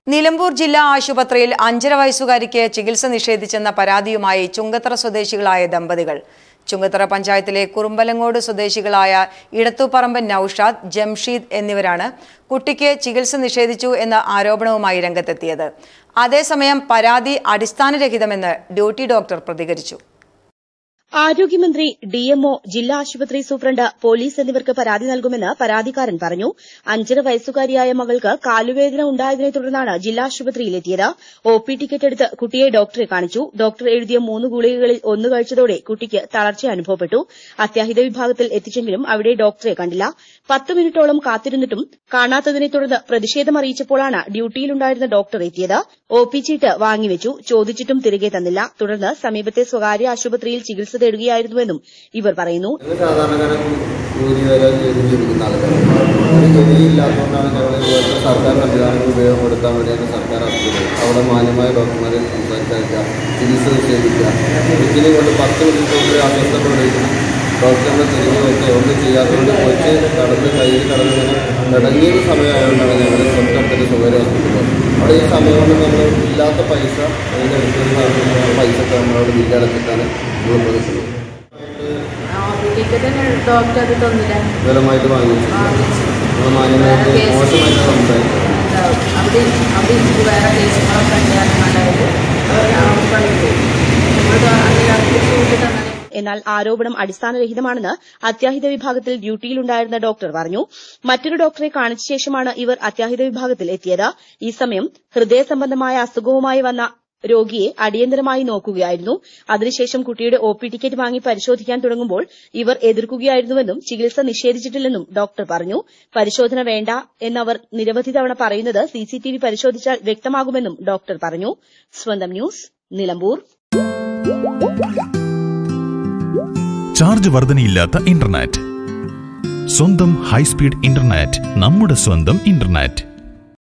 നിലമ്പൂർ ജില്ലാ ആശുപത്രിയിൽ അഞ്ചര വയസ്സുകാരിക്ക് ചികിത്സ നിഷേധിച്ചെന്ന പരാതിയുമായി ചുങ്കത്തറ സ്വദേശികളായ ദമ്പതികൾ ചുങ്കത്തറ പഞ്ചായത്തിലെ കുറുമ്പലങ്ങോട് സ്വദേശികളായ ഇടത്തുപറമ്പൻ നൌഷാദ് ജംഷീദ് എന്നിവരാണ് കുട്ടിക്ക് ചികിത്സ നിഷേധിച്ചു എന്ന ആരോപണവുമായി രംഗത്തെത്തിയത് അതേസമയം പരാതി അടിസ്ഥാനരഹിതമെന്ന് ഡ്യൂട്ടി ഡോക്ടർ പ്രതികരിച്ചു ആരോഗ്യമന്ത്രി ഡിഎംഒ ജില്ലാ ആശുപത്രി സൂപ്രണ്ട് പോലീസ് എന്നിവർക്ക് പരാതി നൽകുമെന്ന് പരാതിക്കാരൻ പറഞ്ഞു അഞ്ചര വയസ്സുകാരിയായ മകൾക്ക് കാലുവേദന ഉണ്ടായതിനെ തുടർന്നാണ് ജില്ലാ ആശുപത്രിയിലെത്തിയത് ഒ പി ടിക്കറ്റ് എടുത്ത് കുട്ടിയെ ഡോക്ടറെ കാണിച്ചു ഡോക്ടർ എഴുതിയ മൂന്ന് ഗുളികകളിൽ ഒന്ന് കഴിച്ചതോടെ കുട്ടിക്ക് തളർച്ച അനുഭവപ്പെട്ടു അത്യാഹിത വിഭാഗത്തിൽ എത്തിച്ചെങ്കിലും അവിടെ ഡോക്ടറെ കണ്ടില്ല പത്ത് മിനിറ്റോളം കാത്തിരുന്നിട്ടും കാണാത്തതിനെ തുടർന്ന് പ്രതിഷേധമറിയിച്ചപ്പോഴാണ് ഡ്യൂട്ടിയിലുണ്ടായിരുന്ന ഡോക്ടർ എത്തിയത് ഒ പി ചീട്ട് വാങ്ങിവെച്ചു ചോദിച്ചിട്ടും തിരികെ തന്നില്ല തുടർന്ന് സമീപത്തെ സ്വകാര്യ ആശുപത്രിയിൽ ചികിത്സ തേടുകയായിരുന്നുവെന്നും ഇവർ പറയുന്നു ഞങ്ങൾ സാധാരണക്കാരൻ കൂലി വേല ചെയ്ത് ജീവിക്കുന്ന ആൾക്കാരാണ് ഒരു ജോലിയില്ലാത്തതുകൊണ്ടാണ് ഞങ്ങൾ ഇതുപോലത്തെ സർക്കാർ സംവിധാനങ്ങൾ ഉപയോഗപ്പെടുത്താൻ വേണ്ടിയാണ് സർക്കാർ ആശുപത്രി അവിടെ മാന്യമായ ഡോക്ടർമാരെ സംസാരിക്കുക ചികിത്സ നിഷേധിക്കുക ഇതിനെ കൊണ്ട് പത്ത് മിനിറ്റ് കൊണ്ട് അസ്വസ്ഥപ്പെടുകയും ഡോക്ടറിനെ തിരിഞ്ഞു നോക്കി ഒന്നും ചെയ്യാത്തതുകൊണ്ട് കൊച്ച് കടന്ന് കയ്യിൽ കടന്നിങ്ങനെ ഇടങ്ങിയ സമയമായതുകൊണ്ടാണ് ഞങ്ങൾ തൊട്ടടുത്തൊരു സ്വകാര്യ ഹോസ്പിറ്റൽ അവിടെ ഈ സമയം കൊണ്ട് നമ്മൾ ഇല്ലാത്ത പൈസ അതിനെടുക്കുന്ന പൈസ ഒക്കെ നമ്മളവിടെ ബില്ലടച്ചിട്ടാണ് നമ്മൾ കൊടുക്കുന്നത് ടിക്കറ്റ് തന്നെ ഡോക്ടർ അത് തന്നില്ല വിവരമായിട്ട് വാങ്ങിച്ചു വാങ്ങിച്ചു. നമ്മൾ മാന്യമായിട്ട് വേറെ കേസ് മോശമായിട്ട് സംസാരിക്കും ഉണ്ടാവും. അവിടെ അവിടെ എനിക്ക് വേറെ കേസുകളൊക്കെ ഉണ്ടായിരുന്നുണ്ടായത് അവർ അവിടെ കളിക്കും നമ്മൾ അങ്ങനെ അവർക്ക് ചൂട് തന്നെ എന്നാൽ ആരോപണം അടിസ്ഥാനരഹിതമാണെന്ന് അത്യാഹിത വിഭാഗത്തിൽ ഡ്യൂട്ടിയിലുണ്ടായിരുന്ന ഡോക്ടർ പറഞ്ഞു മറ്റൊരു ഡോക്ടറെ കാണിച്ച ശേഷമാണ് ഇവർ അത്യാഹിത വിഭാഗത്തിൽ എത്തിയത് ഈ സമയം ഹൃദയ സംബന്ധമായ അസുഖവുമായി വന്ന രോഗിയെ അടിയന്തരമായി നോക്കുകയായിരുന്നു അതിനുശേഷം കുട്ടിയുടെ ഒ പി ടിക്കറ്റ് വാങ്ങി പരിശോധിക്കാൻ തുടങ്ങുമ്പോൾ ഇവർ എതിർക്കുകയായിരുന്നുവെന്നും ചികിത്സ നിഷേധിച്ചിട്ടില്ലെന്നും ഡോക്ടർ പറഞ്ഞു പരിശോധന വേണ്ട എന്നവർ നിരവധി തവണ പറയുന്നത് സിസിടിവി പരിശോധിച്ചാൽ വ്യക്തമാകുമെന്നും ഡോക്ടർ പറഞ്ഞു സ്വന്തം ന്യൂസ് നിലമ്പൂർ ചാർജ് വർധനയില്ലാത്ത ഇന്റർനെറ്റ് സ്വന്തം ഹൈസ്പീഡ് ഇന്റർനെറ്റ് നമ്മുടെ സ്വന്തം ഇന്റർനെറ്റ്